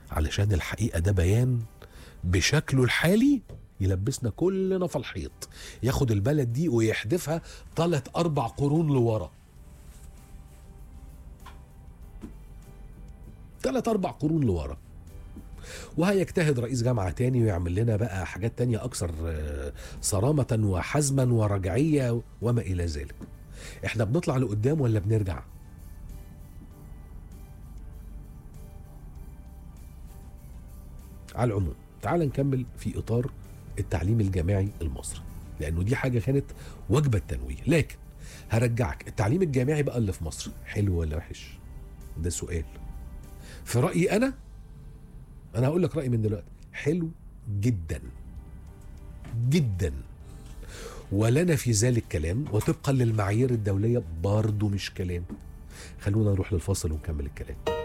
علشان الحقيقة ده بيان بشكله الحالي يلبسنا كلنا في الحيط ياخد البلد دي ويحدفها ثلاث أربع قرون لورا ثلاث أربع قرون لورا وهيجتهد رئيس جامعة تاني ويعمل لنا بقى حاجات تانية أكثر آه، صرامة وحزما ورجعية وما إلى ذلك احنا بنطلع لقدام ولا بنرجع على العموم تعال نكمل في إطار التعليم الجامعي المصري لأنه دي حاجة كانت وجبة تنويه لكن هرجعك التعليم الجامعي بقى اللي في مصر حلو ولا وحش ده سؤال في رأيي أنا أنا هقول لك رأيي من دلوقتي حلو جدا جدا ولنا في ذلك كلام وطبقا للمعايير الدولية برضو مش كلام خلونا نروح للفاصل ونكمل الكلام